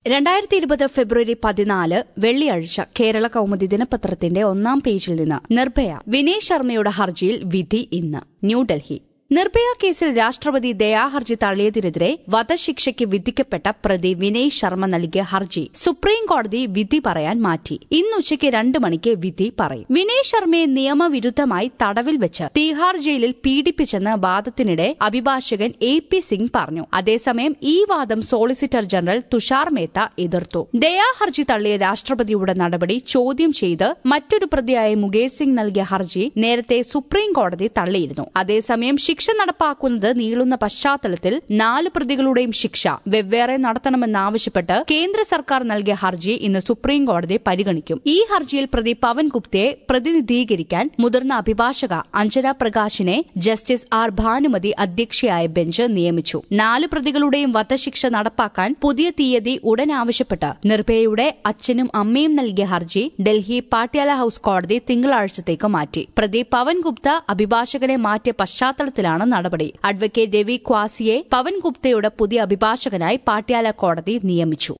രണ്ടായിരത്തി ഇരുപത് ഫെബ്രുവരി പതിനാല് വെള്ളിയാഴ്ച കേരള കൗമുദി ദിനപത്രത്തിന്റെ ഒന്നാം പേജിൽ നിന്ന് നിർഭയ വിനയ് ശർമ്മയുടെ ഹർജിയിൽ വിധി ഇന്ന് ന്യൂഡൽഹി നിർഭയ കേസിൽ രാഷ്ട്രപതി ദയാഹർജി തള്ളിയതിനെതിരെ വധശിക്ഷയ്ക്ക് വിധിക്കപ്പെട്ട പ്രതി വിനയ് ശർമ്മ നൽകിയ ഹർജി സുപ്രീം കോടതി വിധി പറയാൻ മാറ്റി ഇന്നുച്ചയ്ക്ക് രണ്ട് മണിക്ക് വിധി പറയും വിനയ് ശർമ്മയെ നിയമവിരുദ്ധമായി തടവിൽ വെച്ച് തീഹാർ ജയിലിൽ പീഡിപ്പിച്ചെന്ന വാദത്തിനിടെ അഭിഭാഷകൻ എ പി സിംഗ് പറഞ്ഞു അതേസമയം ഈ വാദം സോളിസിറ്റർ ജനറൽ തുഷാർ മേത്ത എതിർത്തു ദയാഹർജി തള്ളിയ രാഷ്ട്രപതിയുടെ നടപടി ചോദ്യം ചെയ്ത് മറ്റൊരു പ്രതിയായ മുകേഷ് സിംഗ് നൽകിയ ഹർജി നേരത്തെ സുപ്രീം കോടതി തള്ളിയിരുന്നു അതേസമയം ശിക്ഷ നടപ്പാക്കുന്നത് നീളുന്ന പശ്ചാത്തലത്തിൽ നാല് പ്രതികളുടെയും ശിക്ഷ വെവ്വേറെ നടത്തണമെന്നാവശ്യപ്പെട്ട് കേന്ദ്ര സർക്കാർ നൽകിയ ഹർജി ഇന്ന് സുപ്രീം കോടതി പരിഗണിക്കും ഈ ഹർജിയിൽ പ്രതി പവൻ ഗുപ്തയെ പ്രതിനിധീകരിക്കാൻ മുതിർന്ന അഭിഭാഷക അഞ്ജന പ്രകാശിനെ ജസ്റ്റിസ് ആർ ഭാനുമതി അധ്യക്ഷയായ ബെഞ്ച് നിയമിച്ചു നാല് പ്രതികളുടെയും വധശിക്ഷ നടപ്പാക്കാൻ പുതിയ തീയതി ഉടൻ ആവശ്യപ്പെട്ട് നിർഭയയുടെ അച്ഛനും അമ്മയും നൽകിയ ഹർജി ഡൽഹി പാട്യാല ഹൌസ് കോടതി തിങ്കളാഴ്ചത്തേക്ക് മാറ്റി പ്രതി പവൻ ഗുപ്ത അഭിഭാഷകനെ മാറ്റിയ പശ്ചാത്തലത്തിലാണ് നടപടി അഡ്വക്കേറ്റ് രവി ക്വാസിയെ പവൻ ഗുപ്തയുടെ പുതിയ അഭിഭാഷകനായി പാട്യാല കോടതി നിയമിച്ചു